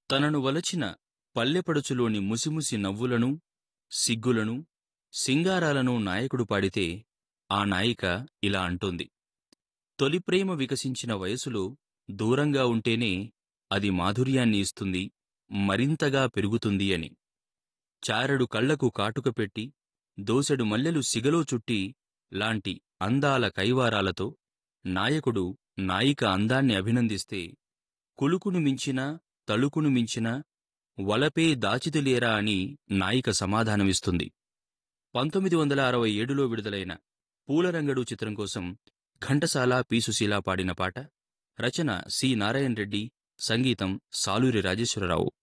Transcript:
తనను వలచిన పల్లెపడుచులోని ముసిముసి నవ్వులను సిగ్గులను సింగారాలను నాయకుడు పాడితే ఆ నాయిక ఇలా అంటోంది తొలి ప్రేమ వికసించిన వయసులో దూరంగా ఉంటేనే అది మాధుర్యాన్ని ఇస్తుంది మరింతగా పెరుగుతుంది అని చారెడు కళ్లకు కాటుక పెట్టి దోసెడు మల్లెలు సిగలో చుట్టి లాంటి అందాల కైవారాలతో నాయకుడు నాయిక అందాన్ని అభినందిస్తే కులుకును మించినా తళుకును మించినా వలపే దాచితులేరా అని నాయిక సమాధానమిస్తుంది పంతొమ్మిది వందల అరవై ఏడులో విడుదలైన పూలరంగడు చిత్రం కోసం ఘంటసాల పీసుశీల పాడిన పాట రచన సి నారాయణ రెడ్డి సంగీతం సాలూరి రాజేశ్వరరావు